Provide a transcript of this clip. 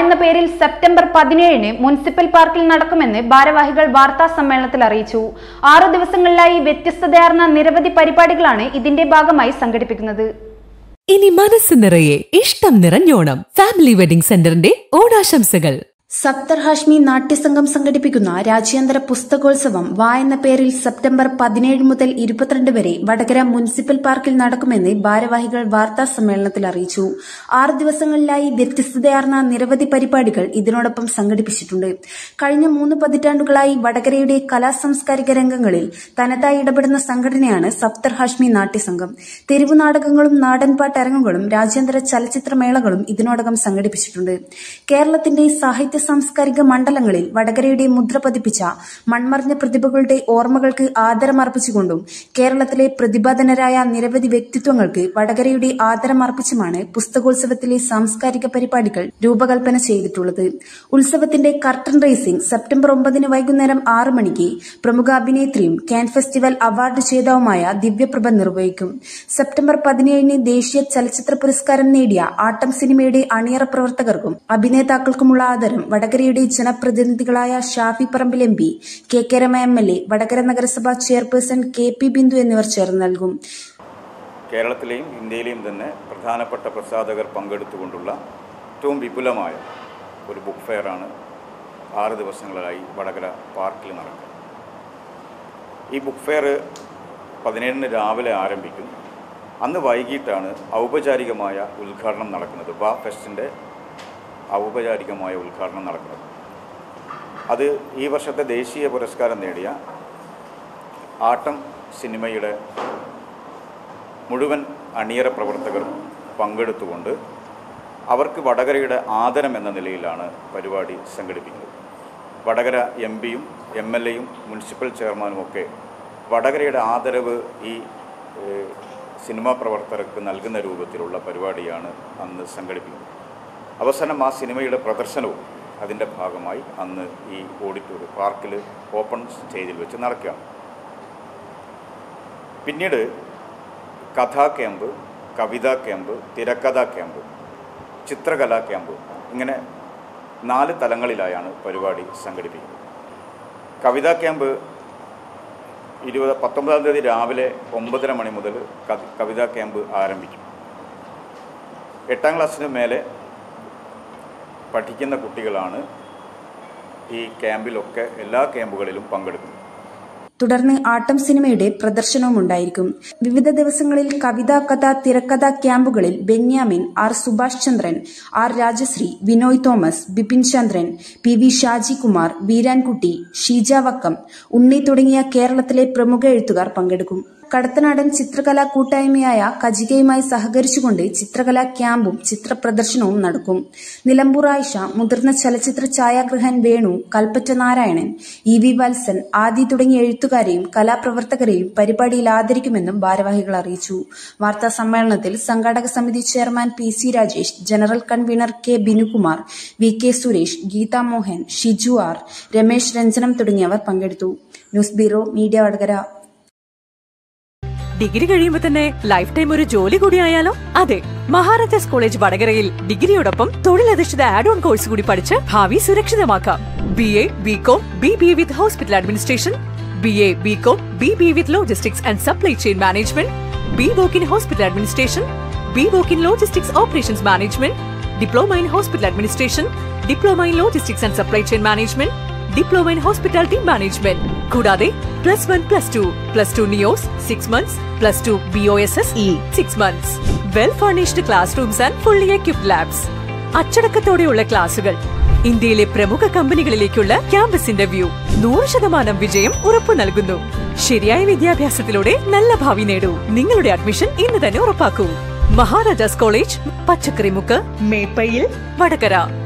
എന്ന പേരിൽ സെപ്റ്റംബർ പതിനേഴിന് മുനിസിപ്പൽ പാർക്കിൽ നടക്കുമെന്ന് ഭാരവാഹികൾ വാർത്താ സമ്മേളനത്തിൽ അറിയിച്ചു ആറു ദിവസങ്ങളിലായി വ്യത്യസ്തതയാർന്ന നിരവധി പരിപാടികളാണ് ഇതിന്റെ ഭാഗമായി സംഘടിപ്പിക്കുന്നത് ഇനി മനസ്സ് നിറയെ ഇഷ്ടം നിറഞ്ഞോണം ഫാമിലി വെഡിംഗ് സെന്ററിന്റെ ഓണാശംസകൾ സപ്തർ ഹാഷ്മി നാട്യസംഘം സംഘടിപ്പിക്കുന്ന രാജ്യാന്തര പുസ്തകോത്സവം വാ എന്ന പേരിൽ സെപ്റ്റംബർ പതിനേഴ് മുതൽ ഇരുപത്തിരണ്ട് വരെ വടകര മുനിസിപ്പൽ പാർക്കിൽ നടക്കുമെന്ന് ഭാരവാഹികൾ വാർത്താ സമ്മേളനത്തിൽ അറിയിച്ചു ആറ് ദിവസങ്ങളിലായി വ്യത്യസ്തതയാർന്ന നിരവധി പരിപാടികൾ ഇതിനോടൊപ്പം സംഘടിപ്പിച്ചിട്ടുണ്ട് കഴിഞ്ഞ മൂന്ന് പതിറ്റാണ്ടുകളായി വടകരയുടെ കലാ സാംസ്കാരിക രംഗങ്ങളിൽ തനതായി ഇടപെടുന്ന സംഘടനയാണ് സപ്തർ ഹാഷ്മി നാട്യസംഘം തെരുവു നാടകങ്ങളും നാടൻപാട്ട് അരങ്ങുകളും രാജ്യാന്തര ചലച്ചിത്രമേളകളും ഇതിനോടകം സംഘടിപ്പിച്ചിട്ടുണ്ട് കേരളത്തിന്റെ സാഹിത്യ സാംസ്കാരിക മണ്ഡലങ്ങളിൽ വടകരയുടെ മുദ്ര പതിപ്പിച്ച മൺമറിഞ്ഞ പ്രതിഭകളുടെ ഓർമ്മകൾക്ക് ആദരമർപ്പിച്ചുകൊണ്ടും കേരളത്തിലെ പ്രതിഭാധനരായ നിരവധി വ്യക്തിത്വങ്ങൾക്ക് വടകരയുടെ ആദരമർപ്പിച്ചുമാണ് പുസ്തകോത്സവത്തിലെ സാംസ്കാരിക പരിപാടികൾ രൂപകൽപ്പന ചെയ്തിട്ടുള്ളത് ഉത്സവത്തിന്റെ കർട്ടൻ റേസിംഗ് സെപ്റ്റംബർ ഒമ്പതിന് വൈകുന്നേരം ആറ് മണിക്ക് പ്രമുഖ അഭിനേത്രിയും കാൻ ഫെസ്റ്റിവൽ അവാർഡ് ജേതാവുമായ ദിവ്യപ്രഭ നിർവഹിക്കും സെപ്റ്റംബർ പതിനേഴിന് ദേശീയ ചലച്ചിത്ര പുരസ്കാരം നേടിയ ആട്ടം സിനിമയുടെ അണിയറ പ്രവർത്തകർക്കും അഭിനേതാക്കൾക്കുമുള്ള ആദരം വടകരയുടെ ജനപ്രതിനിധികളായ Shafi Parambil M P K K Rema M L A Vadakara നഗരസഭാ ചെയർപേഴ്സൺ കെ പി ബിന്ദു എന്നിവർ ചേർന്ന് നൽകും കേരളത്തിലെയും ഇന്ത്യയിലെയും തന്നെ പ്രധാനപ്പെട്ട പ്രസാധകർ പങ്കെടുത്തുകൊണ്ടുള്ള ഏറ്റവും വിപുലമായ ഒരു ബുക്ക് ഫെയറാണ് ആറ് ദിവസങ്ങളായി വടകര പാർക്കിൽ നടക്കുക ഈ ബുക്ക് ഫെയർ പതിനേഴിന് രാവിലെ ആരംഭിക്കും അന്ന് വൈകിട്ടാണ് ഔപചാരികമായ ഉദ്ഘാടനം നടക്കുന്നത് ബാ ഫെസ്റ്റിൻ്റെ ഔപചാരികമായ ഉദ്ഘാടനം നടക്കുന്നത് അത് ഈ വർഷത്തെ ദേശീയ പുരസ്കാരം നേടിയ ആട്ടം സിനിമയുടെ മുഴുവൻ അണിയറ പ്രവർത്തകർ പങ്കെടുത്തുകൊണ്ട് അവർക്ക് വടകരയുടെ ആദരം എന്ന നിലയിലാണ് പരിപാടി സംഘടിപ്പിക്കുന്നത് വടകര എം പിയും എം എൽ എയും മുനിസിപ്പൽ ചെയർമാനും ഒക്കെ വടകരയുടെ ആദരവ് ഈ ഏഹ്, സിനിമാ പ്രവർത്തകർക്ക് നൽകുന്ന രൂപത്തിലുള്ള പരിപാടിയാണ് അന്ന് സംഘടിപ്പിക്കുന്നത് അവസാനം ആ സിനിമയുടെ പ്രദർശനവും അതിൻ്റെ ഭാഗമായി അന്ന് ഈ ഓഡിറ്റോറിയം പാർക്കിൽ ഓപ്പൺ സ്റ്റേജിൽ വെച്ച് നടക്കുകയാണ് പിന്നീട് കഥാ ക്യാമ്പ് കവിതാ ക്യാമ്പ് തിരക്കഥാ ക്യാമ്പ് ചിത്രകലാ ക്യാമ്പ് ഇങ്ങനെ നാല് തലങ്ങളിലായാണ് പരിപാടി സംഘടിപ്പിക്കുന്നത് കവിതാ ക്യാമ്പ് ഇരുപത് പത്തൊമ്പതാം തീയതി രാവിലെ ഒമ്പതര മണി മുതൽ കവി- കവിതാ ക്യാമ്പ് ആരംഭിക്കും എട്ടാം ക്ലാസ്സിന് മേലെ പഠിക്കുന്ന കുട്ടികളാണ് ഈ ക്യാമ്പിലൊക്കെ എല്ലാ ക്യാമ്പുകളിലും പങ്കെടുക്കുന്നത് തുടർന്ന് ആട്ടം സിനിമയുടെ പ്രദർശനവും ഉണ്ടായിരിക്കും വിവിധ ദിവസങ്ങളിൽ കവിതാ കഥ തിരക്കഥ ക്യാമ്പുകളിൽ Benyamin R Subhash Chandran R Rajasree Vinoy Thomas Bipin Chandran P V Shajikumar Veerankutty Sheeja Vakkom Unni തുടങ്ങിയ കേരളത്തിലെ പ്രമുഖ എഴുത്തുകാർ പങ്കെടുക്കും കടത്തനാടൻ ചിത്രകലാ കൂട്ടായ്മയായ കജികയുമായി സഹകരിച്ചുകൊണ്ട് ചിത്രകലാ ക്യാമ്പും ചിത്രപ്രദർശനവും നടക്കും നിലമ്പൂർ ആയിഷ മുതിർന്ന ചലച്ചിത്ര ഛായാഗ്രഹൻ വേണു കൽപ്പറ്റ നാരായണൻ ഇ വി വത്സൻ ആദി തുടങ്ങിയ എഴുത്തുകാരെയും കലാപ്രവർത്തകരെയും പരിപാടിയിൽ ആദരിക്കുമെന്നും ഭാരവാഹികൾ അറിയിച്ചു വാർത്താ സമ്മേളനത്തിൽ സംഘാടക സമിതി chairman P C Rajesh general convener K Binukumar V K Suresh Geetha Mohan Shiju R Ramesh Ranjanam തുടങ്ങിയവർ പങ്കെടുത്തു news bureau media Vadakara degree കഴിയുമ്പോൾ തന്നെ ലൈഫ് ടൈം ഒരു ജോലി കൂടി ആയാലോ അതെ മഹാരാജാസ് കോളേജ് വടകരയിൽ ഡിഗ്രിയോടൊപ്പം തൊഴിലധിഷ്ഠിത ആഡ് ഓൺ കോഴ്സ് കൂടി പഠിച്ച് ഭാവി സുരക്ഷിതമാക്കാം B A B com B B A with hospital administration B A B com B B A with logistics and supply chain management B voc in hospital administration B voc in logistics operations management diploma in hospital administration diploma in logistics and supply chain management diploma in hospitality management കൂടാതെ plus one plus two plus two NIOS six months plus two B O S S E six months well furnished class rooms and fully equipped labs അച്ചടക്കത്തോടെയുള്ള ക്ലാസുകൾ ഇന്ത്യയിലെ പ്രമുഖ കമ്പനികളിലേക്കുള്ള campus interview നൂറ് ശതമാനം വിജയം ഉറപ്പു നൽകുന്നു ശരിയായ വിദ്യാഭ്യാസത്തിലൂടെ നല്ല ഭാവി നേടൂ നിങ്ങളുടെ അഡ്മിഷൻ ഇന്ന് തന്നെ ഉറപ്പാക്കൂ മഹാരാജാസ് കോളേജ് പച്ചക്കറിമുക്ക് മേപ്പയിൽ വടകര